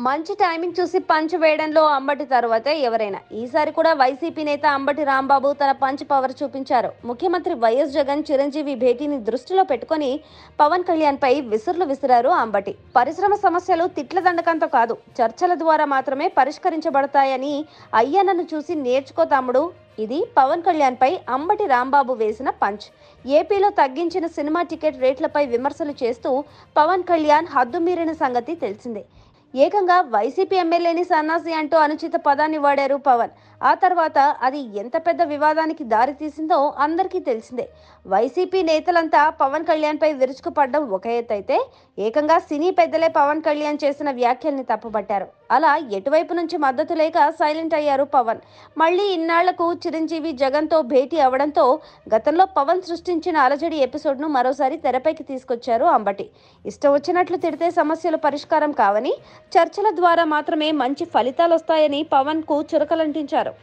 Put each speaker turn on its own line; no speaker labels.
మంచి టైమింగ్ చూసి పంచ్ వేయడంలో అంబటి తర్వాతే ఎవరైనా ఈసారి కూడా వైసీపీ నేత అంబటి రాంబాబు తన పంచ్ పవర్ చూపించారు ముఖ్యమంత్రి వైఎస్ జగన్ చిరంజీవి భేటీని దృష్టిలో పెట్టుకొని పవన్ కళ్యాణ్ పై విసురులు విసిరారు అంబటి పరిశ్రమ సమస్యలు తిట్ల దండకంతో కాదు చర్చల ద్వారా మాత్రమే పరిష్కరించబడతాయని అయ్యన్నను చూసి నేర్చుకో తమ్ముడు ఇది పవన్ కళ్యాణ్ పై అంబటి రాంబాబు వేసిన పంచ్ ఏపీలో తగ్గించిన సినిమా టికెట్ రేట్లపై విమర్శలు చేస్తూ పవన్ కళ్యాణ్ హద్దుమీరిన సంగతి తెలిసిందే ఏకంగా వైసీపీ ఎమ్మెల్యేని సన్నాసి అంటూ అనుచిత పదాన్ని వాడారు పవన్ ఆ తర్వాత అది ఎంత పెద్ద వివాదానికి దారితీసిందో అందరికీ తెలిసిందే వైసీపీ నేతలంతా పవన్ కళ్యాణ్ పై విరుచుకుపడడం ఒక ఎత్తు అయితే ఏకంగా సినీ పెద్దలే పవన్ కళ్యాణ్ చేసిన వ్యాఖ్యల్ని తప్పుపట్టారు అలా ఎటువైపు నుంచి మద్దతు లేక సైలెంట్ అయ్యారు పవన్ మళ్ళీ ఇన్నాళ్లకు చిరంజీవి జగన్తో భేటీ అవడంతో గతంలో పవన్ సృష్టించిన అలజడి ఎపిసోడ్ను మరోసారి తెరపైకి తీసుకొచ్చారు అంబటి ఇష్టం వచ్చినట్లు తిడితే సమస్యలు పరిష్కారం కావని చర్చల ద్వారా మాత్రమే మంచి ఫలితాలు వస్తాయని పవన్ కు చురకలంటించారు